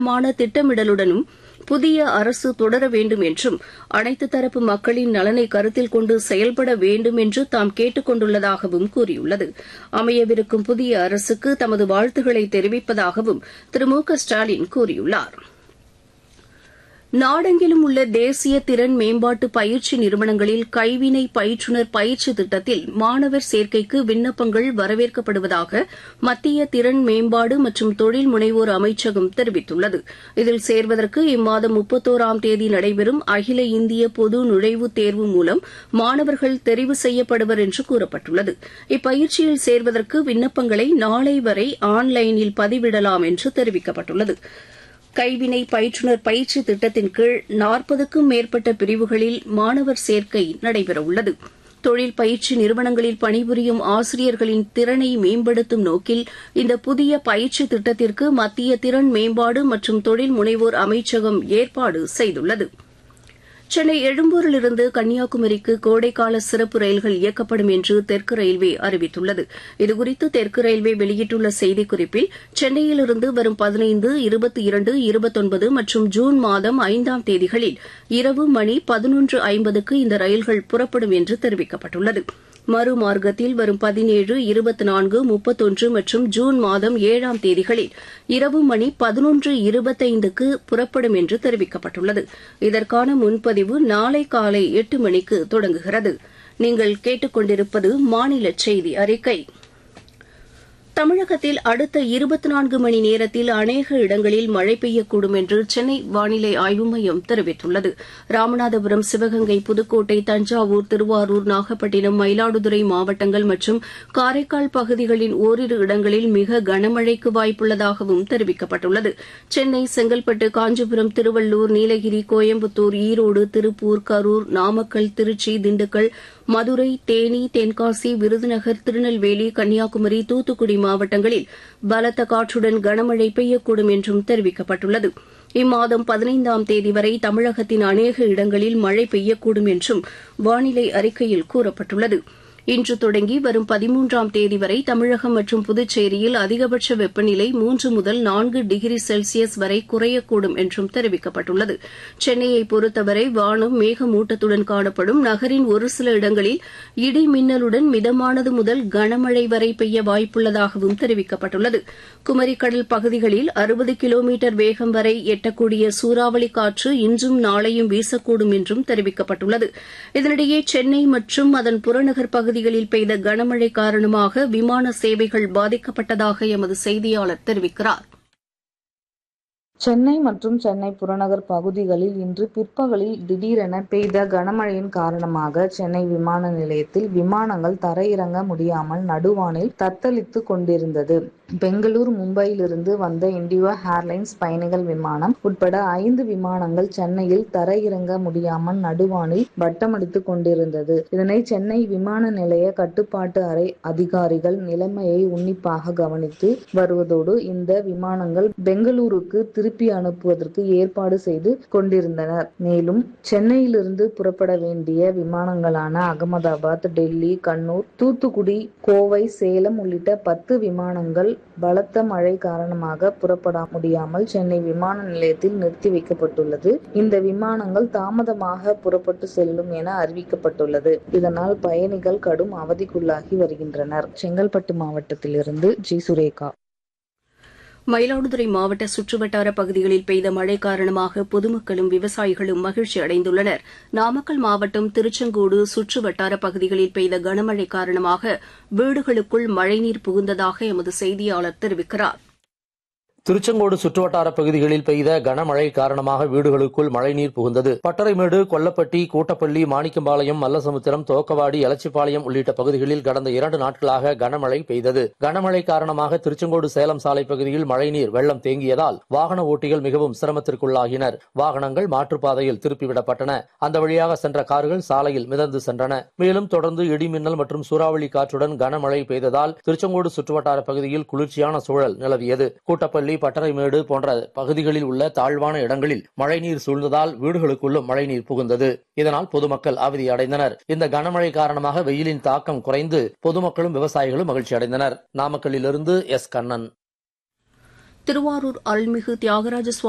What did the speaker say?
மான திட்டமிடலுடனும் புதிய அரசு தொடர வேண்டும் என்றும் அனைத்து தரப்பு மக்களின் நலனை கருத்தில் கொண்டு செயல்பட வேண்டும் என்று தாம் கேட்டுக் கொண்டுள்ளதாகவும் கூறியுள்ளது அமையவிருக்கும் புதிய அரசுக்கு தமது வாழ்த்துக்களை தெரிவிப்பதாகவும் திரு மு க ஸ்டாலின் கூறியுள்ளார் நாடெங்கிலும் உள்ள தேசிய திறன் மேம்பாட்டு பயிற்சி நிறுவனங்களில் கைவினை பயிற்றுநர் பயிற்சி திட்டத்தில் மாணவர் சேர்க்கைக்கு விண்ணப்பங்கள் வரவேற்கப்படுவதாக மத்திய திறன் மேம்பாடு மற்றும் தொழில் முனைவோர் அமைச்சகம் தெரிவித்துள்ளது இதில் சேர்வதற்கு இம்மாதம் முப்பத்தோராம் தேதி நடைபெறும் அகில இந்திய பொது நுழைவுத் தேர்வு மூலம் மாணவர்கள் தெரிவு செய்யப்படுவர் என்று கூறப்பட்டுள்ளது இப்பயிற்சியில் சேர்வதற்கு விண்ணப்பங்களை நாளை வரை ஆன்லைனில் பதிவிடலாம் என்று தெரிவிக்கப்பட்டுள்ளது கைவினை பயிற்றுநர் பயிற்சி திட்டத்தின் கீழ் நாற்பதுக்கும் மேற்பட்ட பிரிவுகளில் மாணவர் சேர்க்கை நடைபெறவுள்ளது தொழில் பயிற்சி நிறுவனங்களில் பணிபுரியும் ஆசிரியர்களின் திறனை மேம்படுத்தும் நோக்கில் இந்த புதிய பயிற்சி திட்டத்திற்கு மத்திய திறன் மேம்பாடு மற்றும் தொழில் முனைவோர் அமைச்சகம் ஏற்பாடு செய்துள்ளது சென்னை எழும்பூரிலிருந்து கன்னியாகுமரிக்கு கோடைக்கால சிறப்பு ரயில்கள் இயக்கப்படும் என்று தெற்கு ரயில்வே அறிவித்துள்ளது இதுகுறித்து தெற்கு ரயில்வே வெளியிட்டுள்ள செய்திக்குறிப்பில் சென்னையிலிருந்து வரும் பதினைந்து இருபத்தி இரண்டு இருபத்தொன்பது மற்றும் ஜூன் மாதம் ஐந்தாம் தேதிகளில் இரவு மணி பதினொன்று ஐம்பதுக்கு இந்த ரயில்கள் புறப்படும் என்று தெரிவிக்கப்பட்டுள்ளது மறுமார்க்கத்தில் வரும் பதினேழு இருபத்தி நான்கு முப்பத்தொன்று மற்றும் ஜூன் மாதம் ஏழாம் தேதிகளில் இரவு மணி பதினொன்று இருபத்தைந்துக்கு புறப்படும் என்று தெரிவிக்கப்பட்டுள்ளது இதற்கான முன்பதிவு நாளை காலை எட்டு மணிக்கு தொடங்குகிறது நீங்கள் கேட்டுக்கொண்டிருப்பது மாநில செய்தி அறிக்கை தமிழகத்தில் அடுத்த இருபத்தி நான்கு மணி நேரத்தில் அநேக இடங்களில் மழை பெய்யக்கூடும் என்று சென்னை வானிலை ஆய்வு மையம் தெரிவித்துள்ளது ராமநாதபுரம் சிவகங்கை புதுக்கோட்டை தஞ்சாவூர் திருவாரூர் நாகப்பட்டினம் மயிலாடுதுறை மாவட்டங்கள் மற்றும் காரைக்கால் பகுதிகளின் ஓரிரு இடங்களில் மிக கனமழைக்கு வாய்ப்புள்ளதாகவும் தெரிவிக்கப்பட்டுள்ளது சென்னை செங்கல்பட்டு காஞ்சிபுரம் திருவள்ளூர் நீலகிரி கோயம்புத்தூர் ஈரோடு திருப்பூர் கரூர் நாமக்கல் திருச்சி திண்டுக்கல் மதுரை தேனி தென்காசி விருதுநகர் திருநெல்வேலி கன்னியாகுமரி தூத்துக்குடி மாவட்டங்களில் பலத்த காற்றுடன் கனமழை பெய்யக்கூடும் என்றும் தெரிவிக்கப்பட்டுள்ளது இம்மாதம் பதினைந்தாம் தேதி வரை தமிழகத்தின் அநேக இடங்களில் மழை பெய்யக்கூடும் என்றும் வானிலை அறிக்கையில் கூறப்பட்டுள்ளது இன்று தொடங்கி வரும் பதிமூன்றாம் தேதி வரை தமிழகம் மற்றும் புதுச்சேரியில் அதிகபட்ச வெப்பநிலை மூன்று முதல் நான்கு டிகிரி செல்சியஸ் வரை குறையக்கூடும் என்றும் தெரிவிக்கப்பட்டுள்ளது சென்னையை பொறுத்தவரை வானம் மேகமூட்டத்துடன் காணப்படும் நகரின் ஒரு சில இடங்களில் இடி மின்னலுடன் மிதமானது முதல் கனமழை வரை பெய்ய வாய்ப்புள்ளதாகவும் தெரிவிக்கப்பட்டுள்ளது குமரிக்கடல் பகுதிகளில் அறுபது கிலோமீட்டர் வேகம் வரை எட்டக்கூடிய சூறாவளி காற்று இன்றும் நாளையும் வீசக்கூடும் என்றும் தெரிவிக்கப்பட்டுள்ளது இதனிடையே சென்னை மற்றும் அதன் புறநகர் பகுதி பகுதிகளில் பெய்த கனமழை காரணமாக விமான சேவைகள் பாதிக்கப்பட்டதாக எமது செய்தியாளர் தெரிவிக்கிறார் சென்னை மற்றும் சென்னை புறநகர் பகுதிகளில் இன்று பிற்பகலில் திடீரென பெய்த கனமழையின் காரணமாக சென்னை விமான நிலையத்தில் விமானங்கள் தரையிறங்க முடியாமல் நடுவானில் தத்தளித்து கொண்டிருந்தது பெங்களூர் மும்பையிலிருந்து வந்த இண்டிகோ ஏர்லைன்ஸ் பயணிகள் விமானம் உட்பட ஐந்து விமானங்கள் சென்னையில் தரையிறங்க முடியாமல் நடுவானில் வட்டமடித்துக் கொண்டிருந்தது இதனை சென்னை விமான நிலைய கட்டுப்பாட்டு அறை அதிகாரிகள் நிலைமையை உன்னிப்பாக கவனித்து வருவதோடு இந்த விமானங்கள் பெங்களூருக்கு திருப்பி அனுப்புவதற்கு ஏற்பாடு செய்து கொண்டிருந்தனர் மேலும் சென்னையிலிருந்து புறப்பட வேண்டிய விமானங்களான அகமதாபாத் டெல்லி கண்ணூர் தூத்துக்குடி கோவை சேலம் உள்ளிட்ட பத்து விமானங்கள் பலத்த மழை காரணமாக புறப்பட முடியாமல் சென்னை விமான நிலையத்தில் நிறுத்தி வைக்கப்பட்டுள்ளது இந்த விமானங்கள் தாமதமாக புறப்பட்டு செல்லும் என அறிவிக்கப்பட்டுள்ளது இதனால் பயணிகள் கடும் அவதிக்குள்ளாகி வருகின்றனர் செங்கல்பட்டு மாவட்டத்திலிருந்து ஜி சுரேகா மயிலாடுதுறை மாவட்ட சுற்றுவட்டார பகுதிகளில் பெய்த மழை காரணமாக பொதுமக்களும் விவசாயிகளும் மகிழ்ச்சி அடைந்துள்ளனர் நாமக்கல் மாவட்டம் திருச்செங்கோடு சுற்றுவட்டார பகுதிகளில் பெய்த கனமழை காரணமாக வீடுகளுக்குள் மழைநீர் புகுந்ததாக எமது செய்தியாளர் தெரிவிக்கிறார் திருச்செங்கோடு சுற்றுவட்டார பகுதிகளில் பெய்த கனமழை காரணமாக வீடுகளுக்குள் மழைநீர் புகுந்தது பட்டறைமேடு கொல்லப்பட்டி கூட்டப்பள்ளி மாணிக்கம்பாளையம் மல்லசமுத்திரம் தோக்கவாடி எலச்சிப்பாளையம் உள்ளிட்ட பகுதிகளில் கடந்த இரண்டு நாட்களாக கனமழை பெய்தது கனமழை காரணமாக திருச்செங்கோடு சேலம் சாலை பகுதியில் மழைநீர் வெள்ளம் தேங்கியதால் வாகன ஓட்டிகள் மிகவும் சிரமத்திற்குள்ளாகினர் வாகனங்கள் மாற்றுப்பாதையில் திருப்பிவிடப்பட்டன அந்த வழியாக சென்ற கார்கள் சாலையில் மிதந்து சென்றன மேலும் தொடர்ந்து இடிமின்னல் மற்றும் சூறாவளி காற்றுடன் கனமழை பெய்ததால் திருச்செங்கோடு சுற்றுவட்டார பகுதியில் குளிர்ச்சியான சூழல் நிலவியது கூட்டப்பள்ளி பள்ளி பட்டறைமேடு போன்ற பகுதிகளில் உள்ள தாழ்வான இடங்களில் மழைநீர் சூழ்ந்ததால் வீடுகளுக்குள்ளும் மழைநீர் புகுந்தது இதனால் பொதுமக்கள் அவதி அடைந்தனர் இந்த கனமழை காரணமாக வெயிலின் தாக்கம் குறைந்து பொதுமக்களும் விவசாயிகளும் மகிழ்ச்சி அடைந்தனர் நாமக்கல்லிலிருந்து எஸ் கண்ணன் திருவாரூர் அருள்மிகு தியாகராஜ சுவாமி